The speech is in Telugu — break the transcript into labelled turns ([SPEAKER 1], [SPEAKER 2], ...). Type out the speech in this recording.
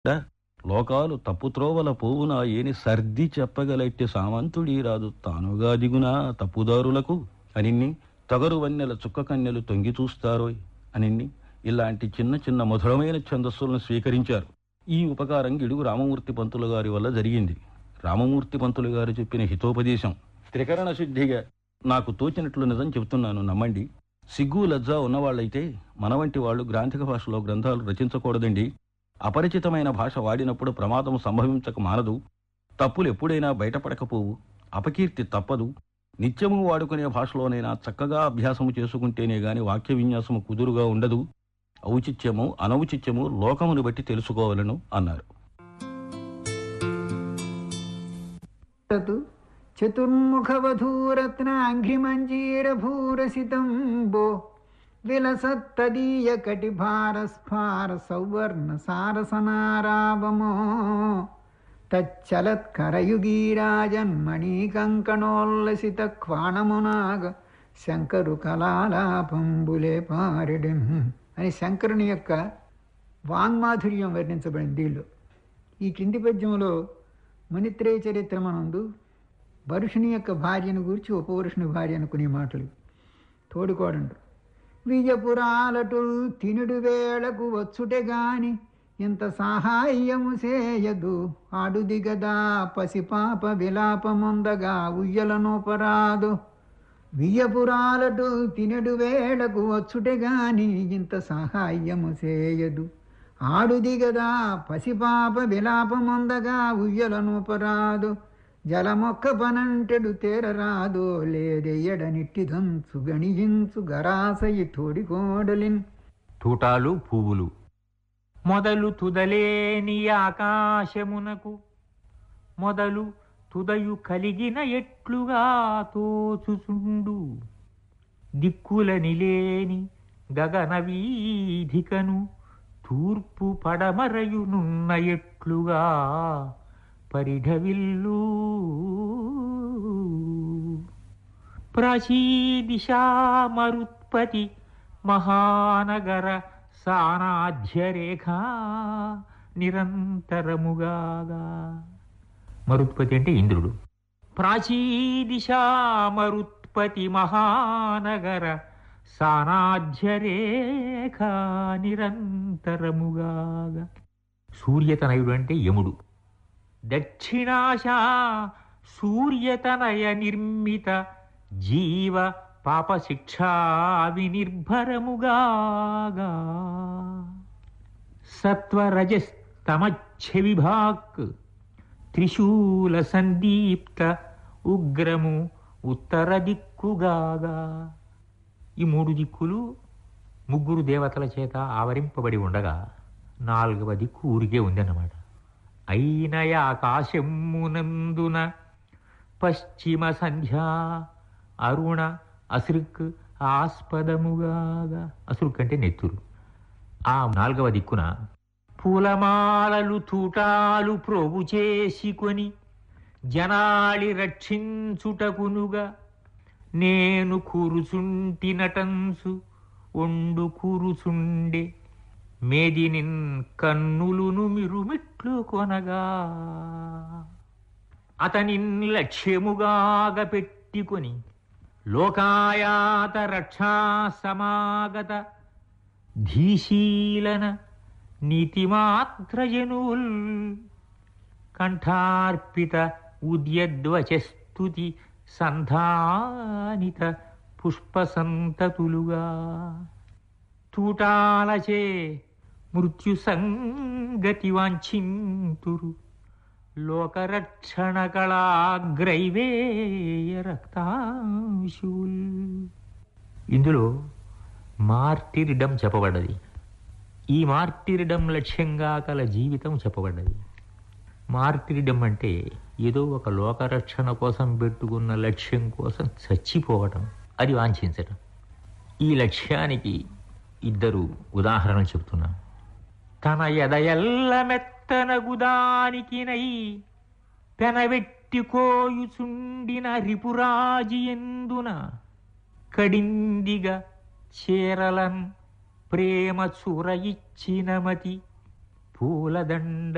[SPEAKER 1] డా, లోకాలు తప్పుత్రోవల పోవునా ఏని సర్ది చెప్పగలెట్టి సామంతుడీ రాదు తానుగా దిగునా తప్పుదారులకు అనిన్ని తగరు వన్నెల చుక్క కన్నెలు తొంగి చూస్తారోయ్ అనిన్ని ఇలాంటి చిన్న చిన్న మధురమైన ఛందస్సులను స్వీకరించారు ఈ ఉపకారం గిడుగు రామమూర్తి పంతులు గారి వల్ల జరిగింది రామమూర్తి పంతులు గారు చెప్పిన హితోపదేశం త్రికరణ శుద్ధిగా నాకు తోచినట్లు నిజం చెబుతున్నాను నమ్మండి సిగ్గు లజ్జ ఉన్నవాళ్ళైతే మన వంటి వాళ్ళు గ్రాంథిక భాషలో గ్రంథాలు రచించకూడదండి అపరిచితమైన భాష వాడినప్పుడు ప్రమాదం సంభవించక మానదు తప్పులు ఎప్పుడైనా బయటపడకపోవు అపకీర్తి తప్పదు నిత్యము వాడుకునే భాషలోనైనా చక్కగా అభ్యాసము చేసుకుంటేనే గాని వాక్య విన్యాసము కుదురుగా ఉండదు ఔచిత్యము అనౌచిత్యము లోకమును బట్టి తెలుసుకోవాలను అన్నారు
[SPEAKER 2] తతు చతుర్ముఖవధూరత్నాంఘ్రిమంజీరభూరసితం బో విలసత్తదీయ కటిభారస్ఫార సౌవర్ణ సారసనారావమో తచ్చలత్కరయుగీరాజన్మణీకంకణోల్లసిత క్వాణమునాగ శంకరు కళాలాపంబులే పారిడిం అని శంకరుని యొక్క వాంగ్మాధుర్యం వర్ణించబడింది దీనిలో ఈ కింది పద్యంలో మునిత్రేయ చరిత్రమనందు వరుషుని యొక్క భార్యను గూర్చి ఉపవరుషుని భార్య అనుకునే మాటలు తోడుకోడండు విజపురాలటు తినుడు వేళకు వచ్చుటే గాని ఇంత సహాయము చేయదు ఆడుది గదా పసిపాప విలాపముందగా ఉయ్యలనోపరాదు వియ్యపురాలటు తినడు వేళకు వచ్చుటే గాని ఇంత సహాయము చేయదు ఆడుది గదా పసిపాప విలాపముందగా ఉయ్యలనోపరాదు జలమొక్క పనంటెడు తేరరాదో లేదెయ్యడనిట్టిదంచు గణియించు గరాసయి తోడికోడలిన్
[SPEAKER 3] తూటాలు పువ్వులు మొదలు తుదలేని ఆకాశమునకు మొదలు తుదయు కలిగిన ఎట్లుగా తోచుచుండు దిక్కుల నిలేని గగన వీధికను తూర్పు పడమరయునున్న ఎట్లుగా పరిఢవిల్లు ప్రచీదిశా మరుత్పతి మహానగర సానాధ్యరేఖ నిరంతరముగాగా మరుత్పతి అంటే ఇంద్రుడు ప్రాచీదిశా మరుత్పతి మహానగర సానాధ్యరేఖ నిరంతరముగాగా సూర్యతనయుడు అంటే యముడు దక్షిణాశ సూర్యతనయ నిర్మిత జీవ పాపశిక్షా వినిర్భరముగాగా సత్వరజస్తమచ్చవిభాక్ త్రిశూల సందీప్త ఉగ్రము ఉత్తర దిక్కుగాగా ఈ మూడు దిక్కులు ముగ్గురు దేవతల చేత ఆవరింపబడి ఉండగా నాలుగవ దిక్కు ఊరికే ఉందన్నమాట అయినయ ఆకాశమునందున పశ్చిమ సంధ్యా అరుణ అసృక్ ఆస్పదముగాగా అసృక్ అంటే నెత్తురు ఆ నాలుగవ దిక్కున పూలమాలలు తూటాలు ప్రోగు చేసుకొని జనాళి రక్షించుటకునుగా నేను కూరుచుంటినటంసు ఒండు కూరుచుండే మేదినిన్ కన్నులును మిరుమిట్లు కొనగా అతనిన్ లక్ష్యముగాగ పెట్టుకొని లోకాయాత రక్షా సమాగత ధీశీలన నీతిమాత్రజనుల్ కంఠార్పిత ఉద్యద్వచస్తుతి సంధానిత పుష్పసంతతులుగా తూటాలచే మృత్యు సంగతి వాంఛింతురు లోకరక్షణ కళాగ్రైవేయ రక్తాంశుల్ ఇందులో మార్టిరిడం చెప్పబడ్డది ఈ మార్టిరిడం లక్ష్యంగా కల జీవితం చెప్పబడ్డది మార్టిరిడం అంటే ఏదో ఒక లోకరక్షణ కోసం పెట్టుకున్న లక్ష్యం కోసం చచ్చిపోవటం అది వాంఛించటం ఈ లక్ష్యానికి ఇద్దరు ఉదాహరణలు చెప్తున్నాం తన ఎదయల్ల మెత్తన గుదానికినై పెనవెట్టికోయుచుండిన రిపురాజి ఎందున కడిందిగా చేరలన్ ప్రేమ చూర ఇచ్చిన మతి పూలదండ